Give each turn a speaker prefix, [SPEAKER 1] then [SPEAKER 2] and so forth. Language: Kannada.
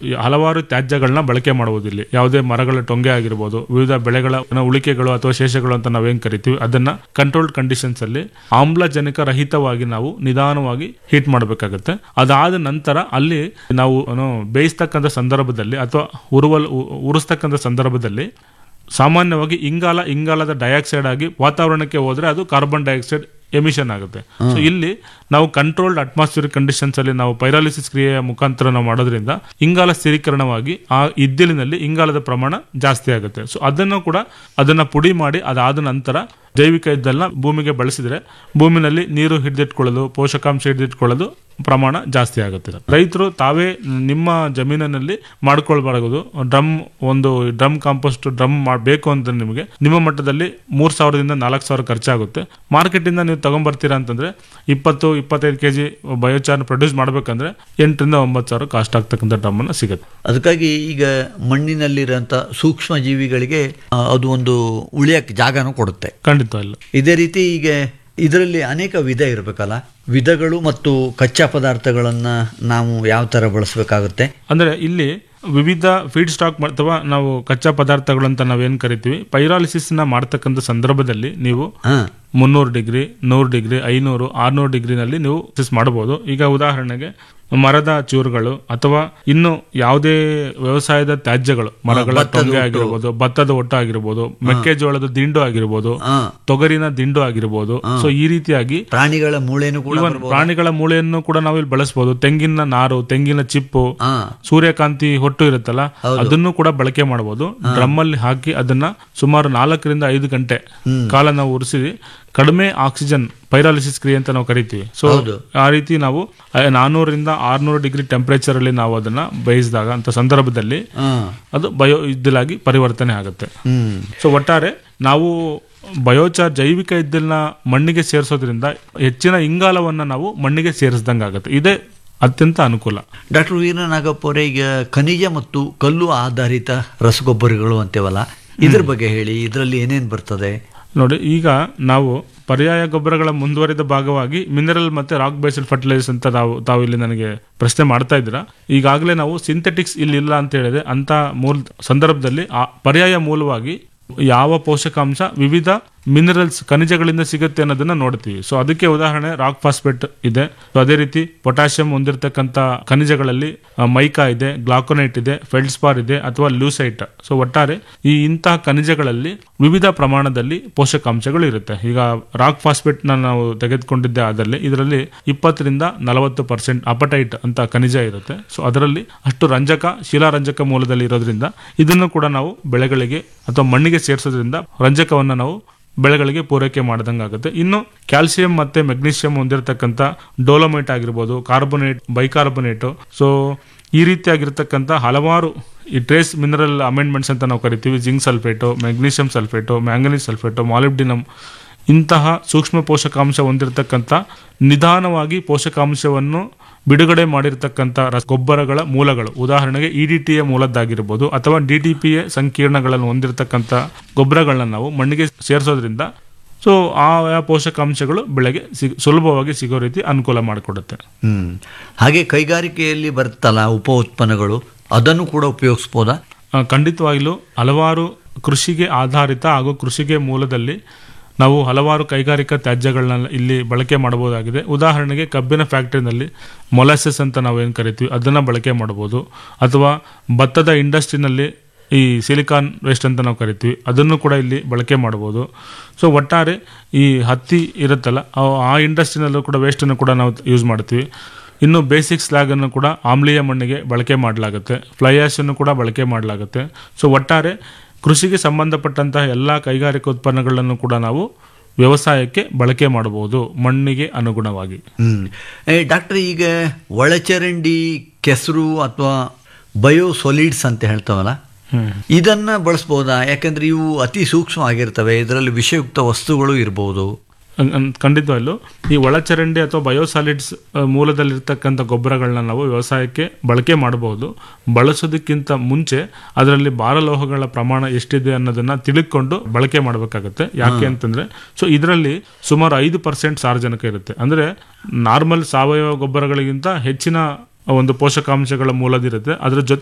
[SPEAKER 1] ಈ ಹಲವಾರು ತ್ಯಾಜ್ಯಗಳನ್ನ ಬಳಕೆ ಮಾಡುವುದು ಇಲ್ಲಿ ಯಾವುದೇ ಮರಗಳ ಟೊಂಗೆ ಆಗಿರ್ಬೋದು ವಿವಿಧ ಬೆಳೆಗಳ ಏನೋ ಉಳಿಕೆಗಳು ಅಥವಾ ಶೇಷಗಳು ಅಂತ ನಾವೇನ್ ಕರಿತೀವಿ ಅದನ್ನ ಕಂಟ್ರೋಲ್ಡ್ ಕಂಡೀಷನ್ಸ್ ಅಲ್ಲಿ ಆಮ್ಲಜನಕ ರಹಿತವಾಗಿ ನಾವು ನಿಧಾನವಾಗಿ ಹೀಟ್ ಮಾಡಬೇಕಾಗುತ್ತೆ ಅದಾದ ನಂತರ ಅಲ್ಲಿ ನಾವು ಏನು ಬೇಯಿಸ್ತಕ್ಕಂಥ ಸಂದರ್ಭದಲ್ಲಿ ಅಥವಾ ಉರುವಲ್ ಉ- ಉರಿಸ್ತಕ್ಕಂಥ ಸಂದರ್ಭದಲ್ಲಿ ಸಾಮಾನ್ಯವಾಗಿ ಇಂಗಾಲ ಇಂಗಾಲದ ಡೈಆಕ್ಸೈಡ್ ಆಗಿ ವಾತಾವರಣಕ್ಕೆ ಹೋದ್ರೆ ಅದು ಕಾರ್ಬನ್ ಡೈಆಕ್ಸೈಡ್ ಎಮಿಷನ್ ಆಗುತ್ತೆ ಸೊ ಇಲ್ಲಿ ನಾವು ಕಂಟ್ರೋಲ್ಡ್ ಅಟ್ಮಾಸ್ಫಿಯರ್ ಕಂಡೀಷನ್ಸ್ ಅಲ್ಲಿ ನಾವು ಪೈರಾಲಿಸಿಸ್ ಕ್ರಿಯೆಯ ಮುಖಾಂತರ ನಾವು ಮಾಡೋದ್ರಿಂದ ಇಂಗಾಲ ಸ್ಥಿರೀಕರಣವಾಗಿ ಆ ಇದ್ದಿಲಿನಲ್ಲಿ ಇಂಗಾಲದ ಪ್ರಮಾಣ ಜಾಸ್ತಿ ಆಗುತ್ತೆ ಸೊ ಅದನ್ನು ಕೂಡ ಅದನ್ನ ಪುಡಿ ಮಾಡಿ ಅದಾದ ನಂತರ ಜೈವಿಕ ಇದ್ದಲ್ನ ಭೂಮಿಗೆ ಬಳಸಿದ್ರೆ ಭೂಮಿನಲ್ಲಿ ನೀರು ಹಿಡಿದಿಟ್ಕೊಳ್ಳೋದು ಪೋಷಕಾಂಶ ಹಿಡಿದಿಟ್ಕೊಳ್ಳೋದು ಪ್ರಮಾಣ ಜಾಸ್ತಿ ಆಗುತ್ತೆ ರೈತರು ತಾವೇ ನಿಮ್ಮ ಜಮೀನಿನಲ್ಲಿ ಮಾಡ್ಕೊಳ್ಬಾರದು ಡ್ರಮ್ ಒಂದು ಡ್ರಮ್ ಕಾಂಪೋಸ್ಟ್ ಡ್ರಮ್ ಬೇಕು ಅಂತ ನಿಮಗೆ ನಿಮ್ಮ ಮಟ್ಟದಲ್ಲಿ ಮೂರ್ ಸಾವಿರದಿಂದ ನಾಲ್ಕು ಸಾವಿರ ಖರ್ಚಾಗುತ್ತೆ ಮಾರ್ಕೆಟ್ ಇಂದ ನೀವು ತಗೊಂಡ್ಬರ್ತೀರಾ ಅಂತಂದ್ರೆ ಇಪ್ಪತ್ತು ಇಪ್ಪತ್ತೈದು ಕೆಜಿ ಬಯೋಚಾರ್ ಪ್ರೊಡ್ಯೂಸ್ ಮಾಡ್ಬೇಕಂದ್ರೆ ಎಂಟರಿಂದ ಒಂಬತ್ತು ಸಾವಿರ ಕಾಸ್ಟ್ ಆಗ್ತಕ್ಕಂಥ ಡ್ರಮ್ ಅನ್ನ ಸಿಗುತ್ತೆ
[SPEAKER 2] ಅದಕ್ಕಾಗಿ ಈಗ ಮಣ್ಣಿನಲ್ಲಿರೋಂಥ ಸೂಕ್ಷ್ಮ ಜೀವಿಗಳಿಗೆ ಆ, ಅದು ಒಂದು ಉಳಿಯಕ್ಕೆ ಜಾಗನೂ ಕೊಡುತ್ತೆ
[SPEAKER 1] ಖಂಡಿತ ಇಲ್ಲ
[SPEAKER 2] ಇದೇ ರೀತಿ ಈಗ ಇದರಲ್ಲಿ ಅನೇಕ ವಿಧ ಇರಬೇಕಲ್ಲ ವಿಧಗಳು ಮತ್ತು ಕಚ್ಚಾ ಪದಾರ್ಥಗಳನ್ನು ನಾವು ಯಾವ ಥರ ಬಳಸಬೇಕಾಗುತ್ತೆ
[SPEAKER 1] ಅಂದ್ರೆ ಇಲ್ಲಿ ವಿವಿಧ ಫೀಡ್ ಸ್ಟಾಕ್ ಅಥವಾ ನಾವು ಕಚ್ಚಾ ಪದಾರ್ಥಗಳು ಅಂತ ನಾವೇನ್ ಕರಿತೀವಿ ಪೈರಾಲಿಸಿಸ್ ನ ಮಾಡ್ತಕ್ಕಂಥ ಸಂದರ್ಭದಲ್ಲಿ ನೀವು
[SPEAKER 2] ಹಾಂ
[SPEAKER 1] ಮುನ್ನೂರು ಡಿಗ್ರಿ ನೂರು ಡಿಗ್ರಿ ಐನೂರು ಆರ್ನೂರು ಡಿಗ್ರಿನಲ್ಲಿ ನೀವು ಸಿಸ್ ಮಾಡಬಹುದು ಈಗ ಉದಾಹರಣೆಗೆ ಮರದ ಚೂರುಗಳು ಅಥವಾ ಇನ್ನು ಯಾವುದೇ ವ್ಯವಸಾಯದ ತ್ಯಾಜ್ಯಗಳು ಮರಗಳ
[SPEAKER 2] ಭತ್ತದ
[SPEAKER 1] ಟೊಂಗೆ
[SPEAKER 2] ಒಟ್ಟು.
[SPEAKER 1] ಆಗಿರ್ಬೋದು ಭತ್ತದ ಒಟ್ಟು ಆಗಿರ್ಬೋದು ಮೆಕ್ಕೆಜೋಳದ ದಿಂಡು ಆಗಿರ್ಬೋದು
[SPEAKER 2] ಹಾಂ
[SPEAKER 1] ತೊಗರಿನ ದಿಂಡು ಆಗಿರ್ಬೋದು ಸೊ ಈ ರೀತಿಯಾಗಿ
[SPEAKER 2] ಪ್ರಾಣಿಗಳ ಮೂಳೆನೂ ಕೂಡ
[SPEAKER 1] ಇವನ್ ಪ್ರಾಣಿಗಳ ಮೂಳೆಯನ್ನು ಕೂಡ ನಾವು ಇಲ್ಲಿ ಬಳಸಬಹುದು ತೆಂಗಿನ ನಾರು ತೆಂಗಿನ ಚಿಪ್ಪು
[SPEAKER 2] ಹಾಂ
[SPEAKER 1] ಸೂರ್ಯಕಾಂತಿ ಹೊಟ್ಟು ಇರುತ್ತಲ್ಲ ಅದನ್ನು ಕೂಡ ಬಳಕೆ ಮಾಡಬಹುದು ಡ್ರಮ್ ಅಲ್ಲಿ ಹಾಕಿ ಅದನ್ನ ಸುಮಾರು ನಾಲ್ಕರಿಂದ ಐದು ಗಂಟೆ ಕಾಲ ನಾವು ಉರಿಸಿ ಕಡಿಮೆ ಆಕ್ಸಿಜನ್ ಪೈರಾಲಿಸಿಸ್ ಕ್ರಿಯೆ ಅಂತ ನಾವು ಕರಿತೀವಿ ಸೊ
[SPEAKER 2] ಹೌದು.
[SPEAKER 1] ಆ ರೀತಿ ನಾವು ಆ, ನಾನೂರರಿಂದ ಆರ್ನೂರು ಡಿಗ್ರಿ ಟೆಂಪರೇಚರ್ ಅಲ್ಲಿ ನಾವು ಅದನ್ನ ಬೇಯಿಸಿದಾಗ ಅಂತ ಸಂದರ್ಭದಲ್ಲಿ
[SPEAKER 2] ಹಾಂ
[SPEAKER 1] ಅದು ಬಯೋ ಇದ್ದಿಲಾಗಿ ಪರಿವರ್ತನೆ ಆಗುತ್ತೆ
[SPEAKER 2] ಹ್ಮ್
[SPEAKER 1] ಸೊ ಒಟ್ಟಾರೆ ನಾವು ಬಯೋಚಾರ್ ಜೈವಿಕ ಇದ್ದಲ್ನ ಮಣ್ಣಿಗೆ ಸೇರಿಸೋದ್ರಿಂದ ಹೆಚ್ಚಿನ ಇಂಗಾಲವನ್ನ ನಾವು ಮಣ್ಣಿಗೆ ಸೇರಿಸ್ದಂಗೆ ಆಗುತ್ತೆ ಇದೇ ಅತ್ಯಂತ ಅನುಕೂಲ
[SPEAKER 2] ಡಾಕ್ಟರ್ ವೀರ ನಾಗಪ್ಪ ಅವರೇ ಈಗ ಖನಿಜ ಮತ್ತು ಕಲ್ಲು ಆಧಾರಿತ ರಸಗೊಬ್ಬರಗಳು ಅಂತೇವಲ್ಲ ಇದ್ರ ಬಗ್ಗೆ ಹೇಳಿ ಇದರಲ್ಲಿ ಏನೇನು ಬರ್ತದೆ
[SPEAKER 1] ನೋಡಿ ಈಗ ನಾವು ಪರ್ಯಾಯ ಗೊಬ್ಬರಗಳ ಮುಂದುವರಿದ ಭಾಗವಾಗಿ ಮಿನರಲ್ ಮತ್ತೆ ರಾಕ್ ಬೇಸ್ಡ್ ಫರ್ಟಿಲೈಸರ್ಸ್ ಅಂತ ನಾವು ತಾವು ಇಲ್ಲಿ ನನಗೆ ಪ್ರಶ್ನೆ ಮಾಡ್ತಾ ಇದ್ದೀರಾ ಈಗಾಗಲೇ ನಾವು ಸಿಂಥೆಟಿಕ್ಸ್ ಇಲ್ಲಿ ಇಲ್ಲ ಅಂತ ಹೇಳಿದೆ ಅಂತ ಮೂಲ ಸಂದರ್ಭದಲ್ಲಿ ಆ ಪರ್ಯಾಯ ಮೂಲವಾಗಿ ಯಾವ ಪೋಷಕಾಂಶ ವಿವಿಧ ಮಿನರಲ್ಸ್ ಖನಿಜಗಳಿಂದ ಸಿಗುತ್ತೆ ಅನ್ನೋದನ್ನ ನೋಡ್ತೀವಿ ಸೊ ಅದಕ್ಕೆ ಉದಾಹರಣೆ ರಾಕ್ ಫಾಸ್ಫೇಟ್ ಇದೆ ಸೊ ಅದೇ ರೀತಿ ಪೊಟ್ಯಾಷಿಯಂ ಹೊಂದಿರತಕ್ಕಂತ ಖನಿಜಗಳಲ್ಲಿ ಆ, ಮೈಕಾ ಇದೆ ಗ್ಲಾಕೋನೈಟ್ ಇದೆ ಫೆಲ್ಡ್ಸ್ಪಾರ್ ಇದೆ ಅಥವಾ ಲ್ಯೂಸೈಟ್ ಸೊ ಒಟ್ಟಾರೆ ಈ ಇಂತಹ ಖನಿಜಗಳಲ್ಲಿ ವಿವಿಧ ಪ್ರಮಾಣದಲ್ಲಿ ಪೋಷಕಾಂಶಗಳು ಇರುತ್ತೆ ಈಗ ರಾಕ್ ಫಾಸ್ಫೇಟ್ ನ ನಾವು ತೆಗೆದುಕೊಂಡಿದ್ದೆ ಆದಲ್ಲಿ ಇದರಲ್ಲಿ ಇಪ್ಪತ್ತರಿಂದ ನಲವತ್ತು ಪರ್ಸೆಂಟ್ ಅಪಟೈಟ್ ಅಂತ ಖನಿಜ ಇರುತ್ತೆ ಸೊ ಅದರಲ್ಲಿ ಅಷ್ಟು ರಂಜಕ ಶಿಲಾರಂಜಕ ಮೂಲದಲ್ಲಿ ಇರೋದ್ರಿಂದ ಇದನ್ನು ಕೂಡ ನಾವು ಬೆಳೆಗಳಿಗೆ ಅಥವಾ ಮಣ್ಣಿಗೆ ಸೇರಿಸೋದ್ರಿಂದ ರಂಜಕವನ್ನು ನಾವು ಬೆಳೆಗಳಿಗೆ ಪೂರೈಕೆ ಮಾಡ್ದಂಗಾಗುತ್ತೆ ಇನ್ನು ಕ್ಯಾಲ್ಸಿಯಂ ಮತ್ತೆ ಮೆಗ್ನೀಷಿಯಂ ಹೊಂದಿರತಕ್ಕಂಥ ಡೋಲೋಮೈಟ್ ಆಗಿರ್ಬೋದು ಕಾರ್ಬೊನೇಟ್ ಬೈಕಾರ್ಬೊನೇಟ್ ಸೊ ಈ ರೀತಿಯಾಗಿರ್ತಕ್ಕಂಥ ಹಲವಾರು ಈ ಟ್ರೇಸ್ ಮಿನರಲ್ ಅಮೆಂಡ್ಮೆಂಟ್ಸ್ ಅಂತ ನಾವು ಕರಿತೀವಿ zinc sulphate magnesium sulphate manganese sulphate molybdenum ಇಂತಹ ಸೂಕ್ಷ್ಮ ಪೋಷಕಾಂಶ ಹೊಂದಿರತಕ್ಕಂಥ ನಿಧಾನವಾಗಿ ಪೋಷಕಾಂಶವನ್ನು ಬಿಡುಗಡೆ ಮಾಡಿರ್ತಕ್ಕಂಥ ರಸ ಗೊಬ್ಬರಗಳ ಮೂಲಗಳು ಉದಾಹರಣೆಗೆ ಇ ಡಿ ಟಿ ಎ ಮೂಲದ್ದಾಗಿರ್ಬೋದು ಅಥವಾ ಡಿ ಟಿ ಪಿ ಎ ಸಂಕೀರ್ಣಗಳನ್ನು ಹೊಂದಿರತಕ್ಕಂಥ ಗೊಬ್ಬರಗಳನ್ನ ನಾವು ಮಣ್ಣಿಗೆ ಸೇರಿಸೋದ್ರಿಂದ ಸೊ ಆ ಆ ಪೋಷಕಾಂಶಗಳು ಬೆಳೆಗೆ ಸಿಗ್ ಸುಲಭವಾಗಿ ಸಿಗೋ ರೀತಿ ಅನುಕೂಲ ಮಾಡಿಕೊಡುತ್ತೆ
[SPEAKER 2] ಹ್ಮ್ ಹಾಗೆ ಕೈಗಾರಿಕೆಯಲ್ಲಿ ಬರ್ತಲ್ಲ ಉಪ ಉತ್ಪನ್ನಗಳು ಅದನ್ನು ಕೂಡ ಉಪಯೋಗಿಸ್ಬೋದಾ
[SPEAKER 1] ಆ, ಖಂಡಿತವಾಗಿಲೂ ಹಲವಾರು ಕೃಷಿಗೆ ಆಧಾರಿತ ಹಾಗೂ ಕೃಷಿಗೆ ಮೂಲದಲ್ಲಿ ನಾವು ಹಲವಾರು ಕೈಗಾರಿಕಾ ತ್ಯಾಜ್ಯಗಳನ್ನ ಇಲ್ಲಿ ಬಳಕೆ ಮಾಡಬಹುದಾಗಿದೆ ಉದಾಹರಣೆಗೆ ಕಬ್ಬಿನ ಫ್ಯಾಕ್ಟರಿನಲ್ಲಿ ಮೊಲಾಸಸ್ ಅಂತ ನಾವೇನು ಕರಿತೀವಿ ಅದನ್ನು ಬಳಕೆ ಮಾಡಬಹುದು ಅಥವಾ ಭತ್ತದ ಇಂಡಸ್ಟ್ರಿನಲ್ಲಿ ಈ ಸಿಲಿಕಾನ್ ವೇಸ್ಟ್ ಅಂತ ನಾವು ಕರಿತೀವಿ ಅದನ್ನು ಕೂಡ ಇಲ್ಲಿ ಬಳಕೆ ಮಾಡಬಹುದು ಸೊ ಒಟ್ಟಾರೆ ಈ ಹತ್ತಿ ಇರುತ್ತಲ್ಲ ಆ- ಆ ಇಂಡಸ್ಟ್ರಿನಲ್ಲೂ ಕೂಡ ವೇಸ್ಟನ್ನು ಕೂಡ ನಾವು ಯೂಸ್ ಮಾಡ್ತೀವಿ ಇನ್ನು ಬೇಸಿಕ್ ಸ್ಲ್ಯಾಗ್ ಅನ್ನು ಕೂಡ ಆಮ್ಲೀಯ ಮಣ್ಣಿಗೆ ಬಳಕೆ ಮಾಡಲಾಗುತ್ತೆ ಫ್ಲೈ ಆಶ್ ಅನ್ನು ಕೂಡ ಬಳಕೆ ಮಾಡಲಾಗುತ್ತೆ ಸೊ ಒಟ್ಟಾರೆ ಕೃಷಿಗೆ ಸಂಬಂಧಪಟ್ಟಂತಹ ಎಲ್ಲ ಕೈಗಾರಿಕಾ ಉತ್ಪನ್ನಗಳನ್ನು ಕೂಡ ನಾವು ವ್ಯವಸಾಯಕ್ಕೆ ಬಳಕೆ ಮಾಡಬಹುದು ಮಣ್ಣಿಗೆ ಅನುಗುಣವಾಗಿ
[SPEAKER 2] ಹ್ಮ್ ಏ ಡಾಕ್ಟರ್ ಈಗ ಒಳಚರಂಡಿ ಕೆಸರು ಅಥವಾ ಬಯೋ ಸೊಲಿಡ್ಸ್ ಅಂತ ಹೇಳ್ತಾವಲ್ಲ ಇದನ್ನ ಬಳಸ್ಬೋದಾ ಯಾಕಂದ್ರೆ ಇವು ಅತಿ ಸೂಕ್ಷ್ಮ ಆಗಿರ್ತವೆ ಇದರಲ್ಲಿ ವಿಷಯುಕ್ತ ವಸ್ತುಗಳು ಇರ್ಬೋದು
[SPEAKER 1] ಅನ್- ಅನ್- ಖಂಡಿತವಾಗ್ಲೂ ಈ ಒಳಚರಂಡಿ ಅಥವಾ ಬಯೋಸಾಲಿಡ್ಸ್ ಮೂಲದಲ್ಲಿರ್ತಕ್ಕಂಥ ಗೊಬ್ಬರಗಳನ್ನ ನಾವು ವ್ಯವಸಾಯಕ್ಕೆ ಬಳಕೆ ಮಾಡಬಹುದು ಬಳಸೋದಕ್ಕಿಂತ ಮುಂಚೆ ಅದರಲ್ಲಿ ಭಾರಲೋಹಗಳ ಪ್ರಮಾಣ ಎಷ್ಟಿದೆ ಅನ್ನೋದನ್ನ ತಿಳಿದುಕೊಂಡು ಬಳಕೆ ಮಾಡಬೇಕಾಗುತ್ತೆ ಯಾಕೆ ಅಂತಂದ್ರೆ ಸೊ ಇದರಲ್ಲಿ ಸುಮಾರು ಐದು ಪರ್ಸೆಂಟ್ ಸಾರಜನಕ ಇರುತ್ತೆ ಅಂದ್ರೆ ನಾರ್ಮಲ್ ಸಾವಯವ ಗೊಬ್ಬರಗಳಿಗಿಂತ ಹೆಚ್ಚಿನ ಒಂದು ಪೋಷಕಾಂಶಗಳ ಮೂಲದಿರುತ್ತೆ ಅದರ ಜೊತೆ